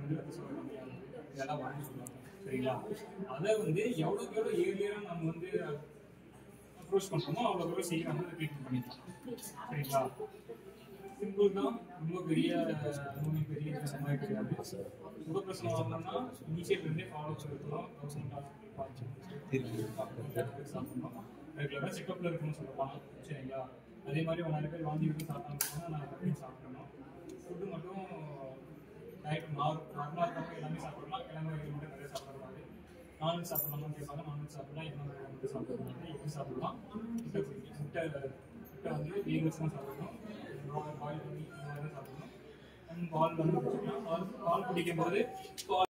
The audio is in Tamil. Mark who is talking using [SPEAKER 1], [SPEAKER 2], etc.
[SPEAKER 1] வந்து ரத்த சோகை கம்மியாகும் இதெல்லாம் வரும்னு சொல்லுவாங்க சரிங்களா அதை வந்து எவ்வளோக்கு எவ்வளோ ஏர்லியராக நம்ம வந்து அப்ரோச் பண்ணுறோமோ அவ்வளோ எவ்வளோ சீக்கிரம் வந்து ட்ரீட்மெண்ட் பண்ணிக்கலாம் சரிங்களா சிம்பிள் தான் ரொம்ப பெரிய நோய் பெரிய பிரச்சனை மாதிரி கிடையாது சுகப்பிரசனம் ஆகணும்னா இனிஷியல் இருந்தே ஃபாலோ பண்ணிருக்கணும் தௌசண்ட் சாப்பிடணும் ரெகுலராக செக்கப்பில் இருக்கணும்னு சொல்லலாம் சரிங்களா அதே மாதிரி ஒரு நிறைய பேர் வாந்தி வந்து சாப்பிட்டாங்கன்னா நான் அப்படின்னு சாப்பிடணும் ஃபுட்டு மட்டும் டயட் நார் நார்மலாக இருக்கவங்க எல்லாமே சாப்பிடலாம் கிழங்கு வகைகள் மட்டும் நிறைய சாப்பிடக்கூடாது நான்வெஜ் சாப்பிடலாமான்னு கேட்பாங்க நான்வெஜ் சாப்பிடலாம் என்ன வகை மட்டும் சாப்பிடக்கூடாது எப்படி சாப்பிடலாம் முட்டை குடிக்க முட்டை முட்டை வந்து வேக வச்சு தான் சாப்பிடணும் பாயில் பண்ணி இந்த மாதிரி தான் சாப்பிடணும் அண்ட் பால் வந்து குடிச்சிக்கலாம் பால் பால் குடிக்கும் போது பால்